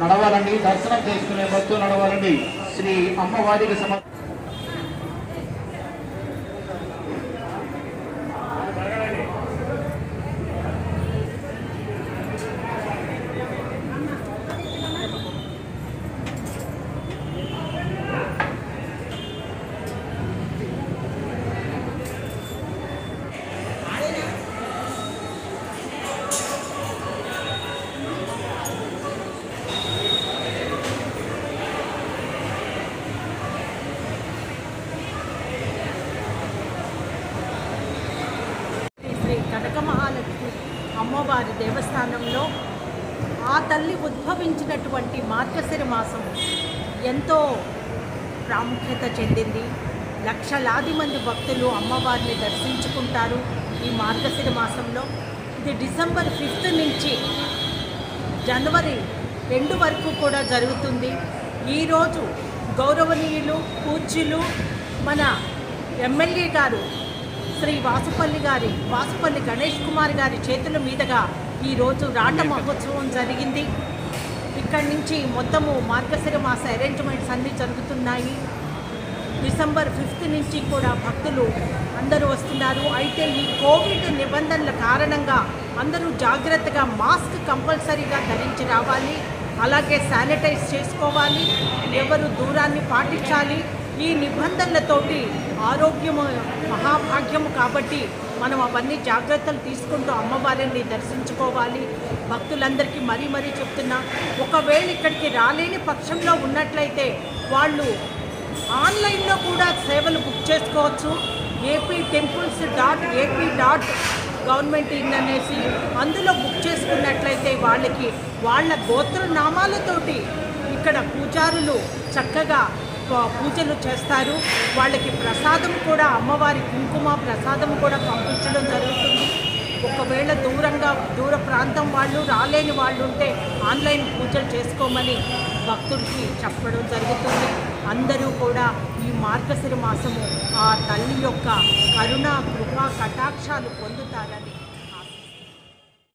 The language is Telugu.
నడవాలండి దర్శనం చేసుకునే భక్తులు నడవాలండి శ్రీ అమ్మవారికి సమ శ్రీ కనక మహాలక్ష్మి అమ్మవారి దేవస్థానంలో ఆ తల్లి ఉద్భవించినటువంటి మార్గశిర మాసం ఎంతో ప్రాముఖ్యత చెందింది లక్షలాది మంది భక్తులు అమ్మవారిని దర్శించుకుంటారు ఈ మార్గశిర మాసంలో ఇది డిసెంబర్ ఫిఫ్త్ నుంచి జనవరి రెండు వరకు కూడా జరుగుతుంది ఈరోజు గౌరవనీయులు పూజ్యులు మన ఎమ్మెల్యే గారు శ్రీ వాసుపల్లి గారి వాసుపల్లి గణేష్ కుమార్ గారి చేతుల మీదుగా ఈరోజు రాట మహోత్సవం జరిగింది ఇక్కడి నుంచి మొత్తము మార్గశిర మాస అరేంజ్మెంట్స్ అన్నీ జరుగుతున్నాయి డిసెంబర్ ఫిఫ్త్ నుంచి కూడా భక్తులు అందరూ వస్తున్నారు అయితే ఈ కోవిడ్ నిబంధనల కారణంగా అందరూ జాగ్రత్తగా మాస్క్ కంపల్సరీగా ధరించి రావాలి అలాగే శానిటైజ్ చేసుకోవాలి ఎవరు దూరాన్ని పాటించాలి ఈ నిబంధనలతోటి ఆరోగ్యము మహాభాగ్యము కాబట్టి మనం అవన్నీ జాగ్రత్తలు తీసుకుంటూ అమ్మవారిని దర్శించుకోవాలి భక్తులందరికీ మరీ మరీ చెప్తున్నా ఒకవేళ ఇక్కడికి రాలేని పక్షంలో ఉన్నట్లయితే వాళ్ళు ఆన్లైన్లో కూడా సేవలు బుక్ చేసుకోవచ్చు AP temples dot AP dot government in అనేసి అందులో బుక్ చేసుకున్నట్లయితే వాళ్ళకి వాళ్ళ గోత్రనామాలతోటి ఇక్కడ పూజారులు చక్కగా ప- పూజలు చేస్తారు వాళ్ళకి ప్రసాదం కూడా అమ్మవారి కుంకుమ ప్రసాదం కూడా పంపించడం జరుగుతుంది ఒకవేళ దూరంగా దూర ప్రాంతం వాళ్ళు రాలేని వాళ్ళు ఉంటే ఆన్లైన్ పూజలు చేసుకోమని భక్తుడికి చెప్పడం జరుగుతుంది అందరూ కూడా ఈ మార్గశిర మాసము ఆ తల్లి యొక్క కరుణ కృపా కటాక్షాలు పొందుతారని